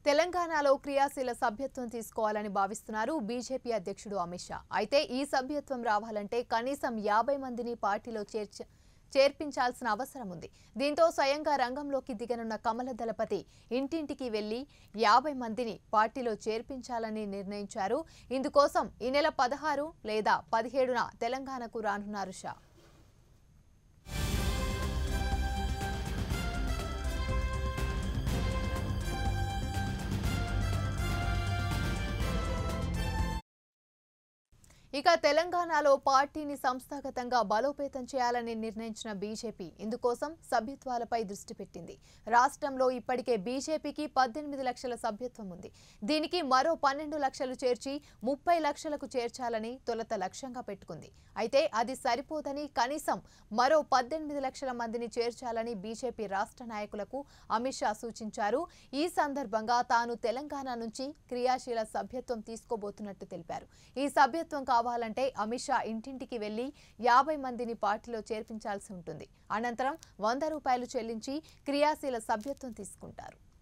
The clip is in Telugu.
తెలంగాణలో క్రియాశీల సభ్యత్వం తీసుకోవాలని భావిస్తున్నారు బీజేపీ అధ్యక్షుడు అమిత్ షా అయితే ఈ సభ్యత్వం రావాలంటే కనీసం యాభై మందిని పార్టీలో చేర్చ చేర్పించాల్సిన అవసరం ఉంది దీంతో స్వయంగా రంగంలోకి దిగనున్న కమల దళపతి ఇంటింటికి వెళ్లి యాభై మందిని పార్టీలో చేర్పించాలని నిర్ణయించారు ఇందుకోసం ఈ నెల పదహారు లేదా పదిహేడున తెలంగాణకు రానున్నారు షా ఇక తెలంగాణలో పార్టీని సంస్థాగతంగా బలోపేతం చేయాలని నిర్ణయించిన బీజేపీ ఇందుకోసం సభ్యత్వాలపై దృష్టి పెట్టింది రాష్ట్రంలో ఇప్పటికే బీజేపీకి పద్దెనిమిది లక్షల సభ్యత్వం ఉంది దీనికి మరో పన్నెండు లక్షలు చేర్చి ముప్పై లక్షలకు చేర్చాలని తొలుత లక్ష్యంగా పెట్టుకుంది అయితే అది సరిపోదని కనీసం మరో పద్దెనిమిది లక్షల మందిని చేర్చాలని బీజేపీ రాష్ట్ర నాయకులకు అమిత్ షా సూచించారు ఈ సందర్భంగా తాను తెలంగాణ నుంచి క్రియాశీల సభ్యత్వం తీసుకోబోతున్నట్టు తెలిపారు ఈ సభ్యత్వం కావాలంటే అమిత్ షా ఇంటింటికి వెళ్లి యాభై మందిని పార్టీలో చేర్పించాల్సి ఉంటుంది అనంతరం వంద రూపాయలు చెల్లించి క్రియాశీల సభ్యత్వం తీసుకుంటారు